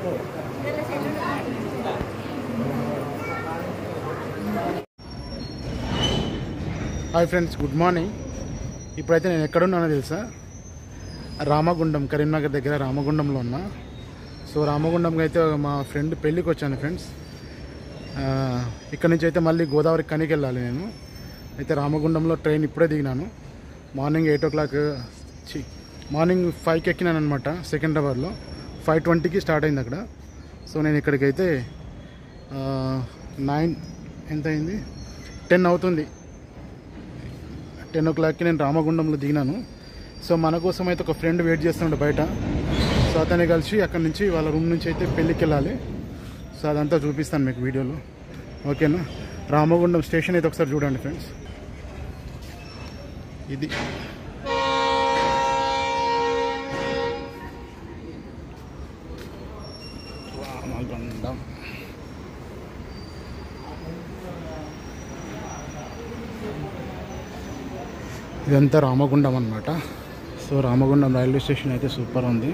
Hi friends good morning ఇప్పుడైతే నేను ఎక్కడున్నానో తెలుసా రామగుండం కరీంనగర్ దగ్గర రామగుండంలో ఉన్నా సో రామగుండంకి అయితే మా ఫ్రెండ్ పెళ్ళికి వచ్చాను ఫ్రెండ్స్ ఆ, ఇక్కడ నుంచి అయితే మళ్ళీ గోదావరి కనికి వెళ్ళాలి నేను అయితే రామగుండంలో ట్రైన్ ఇప్పుడే దిగినాను మార్నింగ్ ఎయిట్ ఓ క్లాక్ చి మార్నింగ్ ఫైవ్కి ఎక్కినాను అనమాట సికింద్రాబాద్లో ఫైవ్ ట్వంటీకి స్టార్ట్ అయింది అక్కడ సో నేను ఇక్కడికైతే నైన్ ఎంత అయింది టెన్ అవుతుంది టెన్ ఓ క్లాక్కి నేను రామగుండంలో దిగినాను సో మన కోసం అయితే ఒక ఫ్రెండ్ వెయిట్ చేస్తుండే బయట సో అతన్ని కలిసి అక్కడి నుంచి వాళ్ళ రూమ్ నుంచి అయితే పెళ్ళికి వెళ్ళాలి సో అదంతా చూపిస్తాను మీకు వీడియోలో ఓకేనా రామగుండం స్టేషన్ అయితే ఒకసారి చూడండి ఫ్రెండ్స్ ఇది రామగుండం ఇదంతా రామగుండం అనమాట సో రామగుండం రైల్వే స్టేషన్ అయితే సూపర్ ఉంది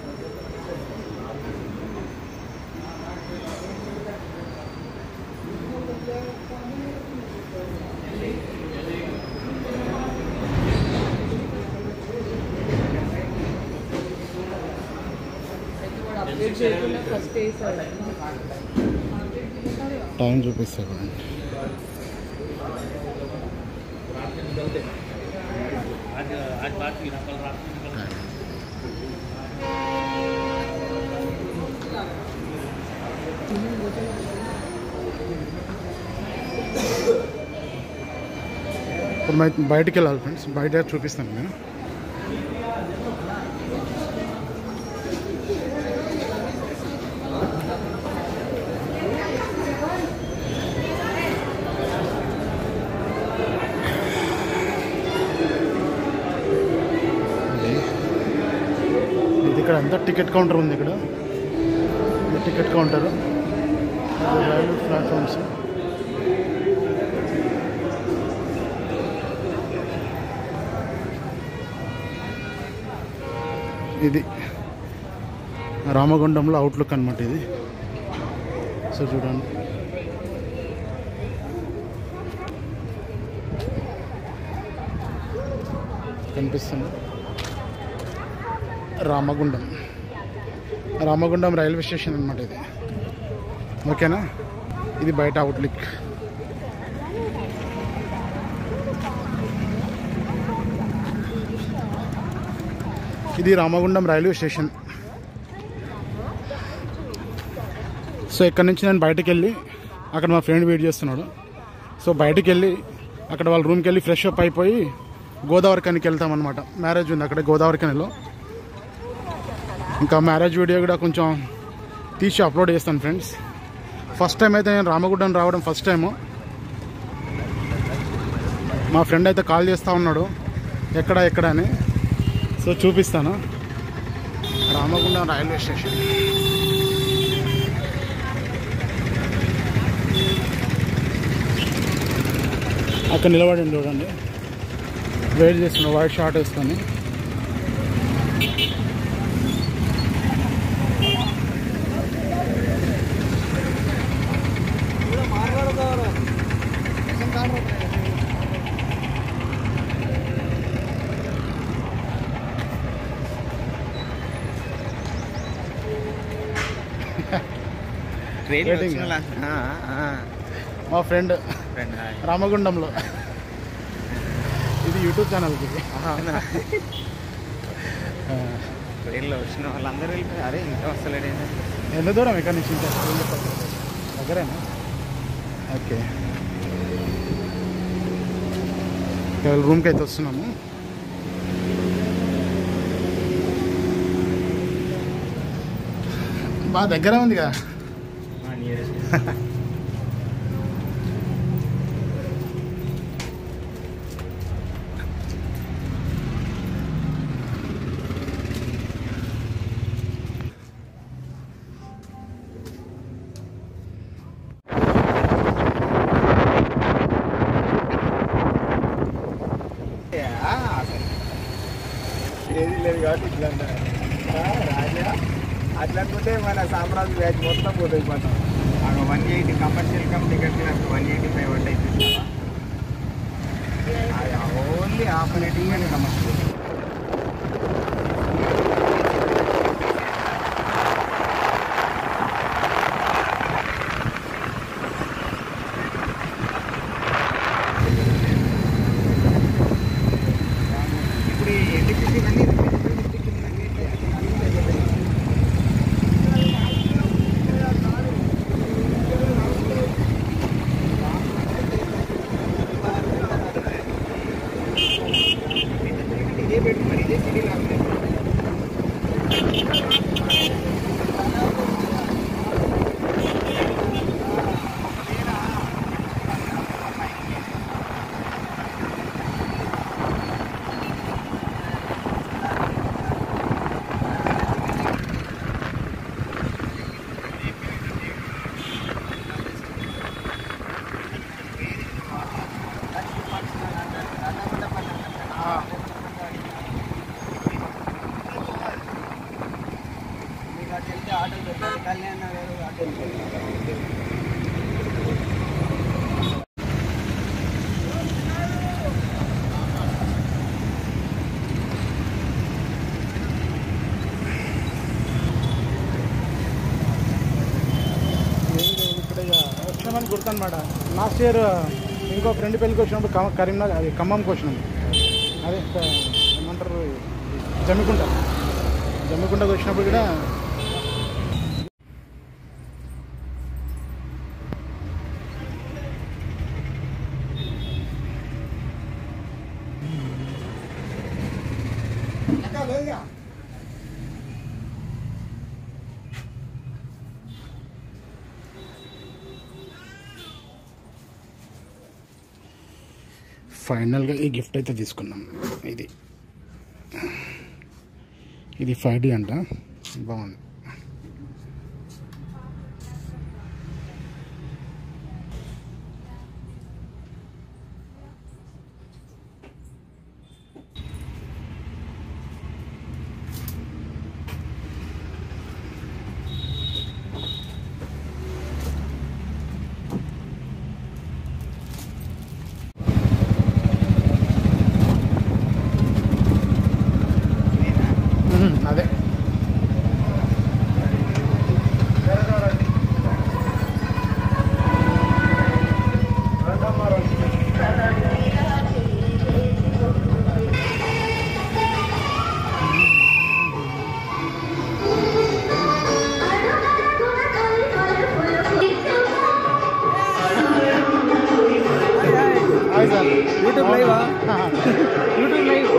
టైం చూపిస్తా చూడండి ఇప్పుడు మై- బయటికి వెళ్ళాలి ఫ్రెండ్స్ బయట చూపిస్తాను నేను ఇది ఇది ఇక్కడ అంతా టికెట్ కౌంటర్ ఉంది ఇక్కడ ఇది టికెట్ కౌంటర్ అది రైల్వే ప్లాట్ఫామ్స్ ఇది రామగుండంలో అవుట్లుక్ అనమాట ఇది సో చూడండి కనిపిస్తుంది రామగుండం రామగుండం రైల్వే స్టేషన్ అనమాట ఇది ఓకేనా ఇది బయట అవుట్లుక్ ఇది రామగుండం రైల్వే స్టేషన్ సో ఇక్కడ నుంచి నేను బయటకు వెళ్ళి అక్కడ మా ఫ్రెండ్ వెయిట్ చేస్తున్నాడు సో బయటకు వెళ్ళి అక్కడ వాళ్ళ రూమ్కి వెళ్ళి ఫ్రెష్ అప్ అయిపోయి గోదావరి కనికి వెళ్తాం అనమాట మ్యారేజ్ ఉంది అక్కడ గోదావరి కనిలో ఇంకా మ్యారేజ్ వీడియో కూడా కొంచెం తీసి అప్లోడ్ చేస్తాను ఫ్రెండ్స్ ఫస్ట్ టైం అయితే నేను రామగుండం రావడం ఫస్ట్ టైము మా ఫ్రెండ్ అయితే కాల్ చేస్తూ ఉన్నాడు ఎక్కడ ఎక్కడ అని సో చూపిస్తాను రామగుండం రైల్వే స్టేషన్ అక్కడ నిలబడండి చూడండి వెయిట్ చేస్తున్నా వైట్ షార్ట్ వేసుకొని ట్రైన్ Waiting. మా ఫ్రెండ్ రామగుండంలో ఇది యూట్యూబ్ ఛానల్కి ట్రైన్లో వచ్చిన వాళ్ళందరూ వెళ్ళిపోయి అరే ఇంకా వస్తలేడు ఏంటి? ఎంత దూరం ఇక్కడ నుంచి ఇంకా దగ్గరేనా ఓకే ఇక్కడ రూమ్కి అయితే వస్తున్నాము బాగా దగ్గరే ఉంది కదా ఆ, nearest. ఏది లేదు కాబట్టి ఇట్లా అన్నా. ఆ, రాజా అట్లా అనుకుంటే మన సామ్రాజ్య బ్యాచ్ మొత్తం పోతుంది పోతాం one eighty commercial come ticket one eighty five అంటే ఓన్లీ హాఫ్ రేటింగ్ అండి కమర్షియల్ ఇప్పుడు ఈ ఎన్టీపీసీ అన్నీ ఇదే పెట్టు మరి ఇదే సిటీ లాగా మీకు అటు వెళ్తే ఆటోలు పెట్టాలి కళ్యాణ్ నగర్ ఆటోలు పెట్టాలి ఇక్కడ ఇక వచ్చినామని గుర్తనమాట లాస్ట్ ఇయర్ ఇంకో ఫ్రెండ్ పెళ్ళికి వచ్చినప్పుడు కమ- కరీంనగర్ అది ఖమ్మంకి వచ్చినాం అదే ఇక్కడ ఏమంటారు జమ్మికుంట జమ్మికుంటకు వచ్చినప్పుడు కూడా ఫైనల్గా ఈ గిఫ్ట్ అయితే తీసుకున్నాం ఇది ఇది ఫైవ్ డి అంట బాగుంది మ్మ్, అదే hi sir YouTube live YouTube live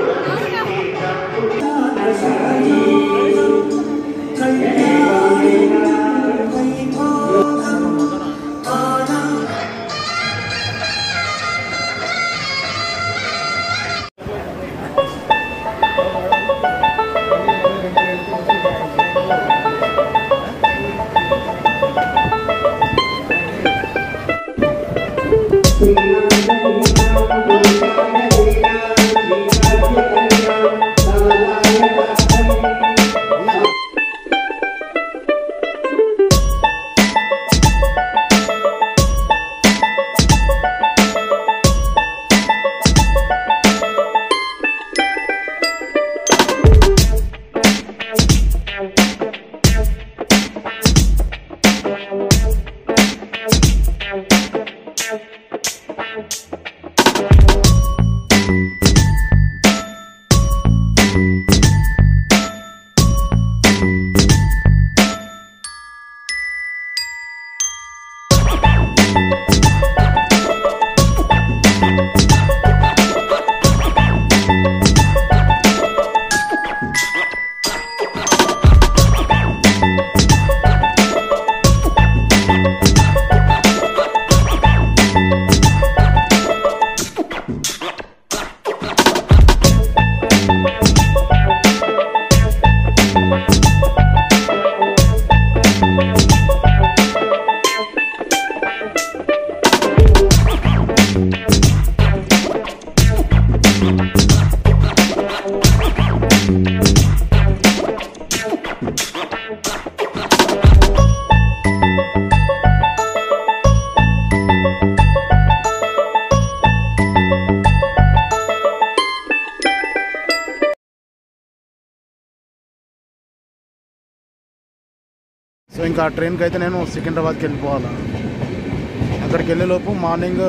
ఇంకా ఆ ట్రైన్కి అయితే నేను సికింద్రాబాద్కి వెళ్ళిపోవాలి అక్కడికి వెళ్ళేలోపు morning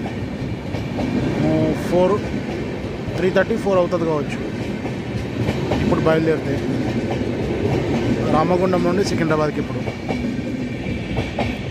four three thirty four అవుతుంది కావచ్చు ఇప్పుడు బయలుదేరితే రామగుండం నుండి సికింద్రాబాద్కి ఇప్పుడు